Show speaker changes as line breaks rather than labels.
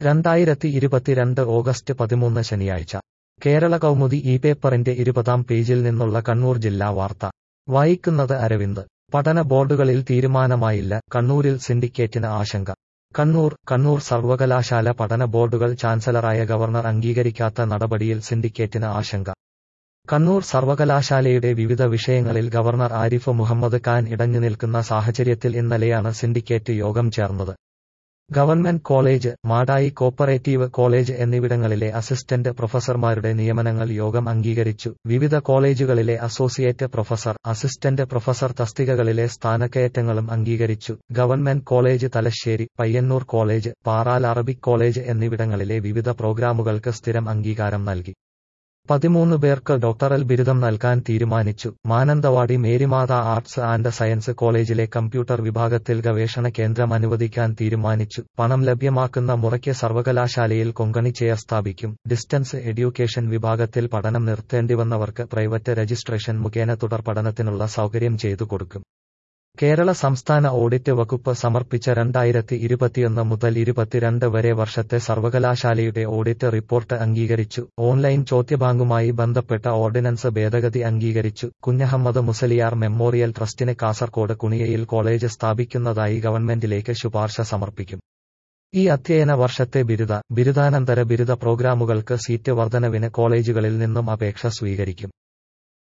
രണ്ടായിരത്തി ഇരുപത്തിരണ്ട് ഓഗസ്റ്റ് പതിമൂന്ന് ശനിയാഴ്ച കേരള കൗമുദി ഈ പേപ്പറിന്റെ ഇരുപതാം പേജിൽ നിന്നുള്ള കണ്ണൂർ ജില്ലാ വാർത്ത വായിക്കുന്നത് അരവിന്ദ് പഠന ബോർഡുകളിൽ തീരുമാനമായില്ല കണ്ണൂരിൽ സിൻഡിക്കേറ്റിന് ആശങ്ക കണ്ണൂർ കണ്ണൂർ സർവകലാശാല പഠന ബോർഡുകൾ ചാൻസലറായ ഗവർണർ അംഗീകരിക്കാത്ത നടപടിയിൽ സിൻഡിക്കേറ്റിന് ആശങ്ക കണ്ണൂർ സർവകലാശാലയുടെ വിവിധ വിഷയങ്ങളിൽ ഗവർണർ ആരിഫ് മുഹമ്മദ് ഖാൻ ഇടഞ്ഞു നിൽക്കുന്ന സാഹചര്യത്തിൽ ഇന്നലെയാണ് സിൻഡിക്കേറ്റ് യോഗം ചേർന്നത് government college Madayi cooperative college എന്നിവിടങ്ങളിലെ അസിസ്റ്റന്റ് പ്രൊഫസർമാരുടെ നിയമനങ്ങൾ യോഗം അംഗീകരിച്ചു വിവിധ കോളേജുകളിലെ അസോസിയേറ്റ് പ്രൊഫസർ അസിസ്റ്റന്റ് പ്രൊഫസർ തസ്തികകളിലെ സ്ഥാനക്കയറ്റങ്ങളും അംഗീകരിച്ചു government college Thalassery Payyanur college Paral Arabic college എന്നിവിടങ്ങളിലെ വിവിധ പ്രോഗ്രാമുകൾക്ക് സ്ഥിരം അംഗീകാരം നൽകി പതിമൂന്ന് പേർക്ക് ഡോക്ടറൽ ബിരുദം നൽകാൻ തീരുമാനിച്ചു Mananthavady Marymatha arts and science കോളേജിലെ കമ്പ്യൂട്ടർ വിഭാഗത്തിൽ ഗവേഷണ കേന്ദ്രം അനുവദിക്കാൻ തീരുമാനിച്ചു പണം ലഭ്യമാക്കുന്ന മുറയ്ക്ക് സർവകലാശാലയിൽ കൊങ്കണി ചെയർ സ്ഥാപിക്കും ഡിസ്റ്റൻസ് എഡ്യൂക്കേഷൻ വിഭാഗത്തിൽ പഠനം നിർത്തേണ്ടിവന്നവർക്ക് പ്രൈവറ്റ് രജിസ്ട്രേഷൻ മുഖേന തുടർ പഠനത്തിനുള്ള സൗകര്യം ചെയ്തു കൊടുക്കും കേരള സംസ്ഥാന ഓഡിറ്റ് വകുപ്പ് സമർപ്പിച്ച രണ്ടായിരത്തി ഇരുപത്തിയൊന്ന് മുതൽ ഇരുപത്തിരണ്ട് വരെ വർഷത്തെ സർവകലാശാലയുടെ ഓഡിറ്റ് റിപ്പോർട്ട് അംഗീകരിച്ചു ഓൺലൈൻ ചോദ്യബാങ്കുമായി ബന്ധപ്പെട്ട ഓർഡിനൻസ് ഭേദഗതി അംഗീകരിച്ചു കുഞ്ഞഹമ്മദ് മുസലിയാർ മെമ്മോറിയൽ ട്രസ്റ്റിന് കാസർകോട് കുണിയയിൽ കോളേജ് സ്ഥാപിക്കുന്നതായി ഗവൺമെന്റിലേക്ക് ശുപാർശ സമർപ്പിക്കും ഈ അധ്യയന വർഷത്തെ ബിരുദ ബിരുദാനന്തര ബിരുദ പ്രോഗ്രാമുകൾക്ക് സീറ്റ് വർധനവിന് കോളേജുകളിൽ നിന്നും അപേക്ഷ സ്വീകരിക്കും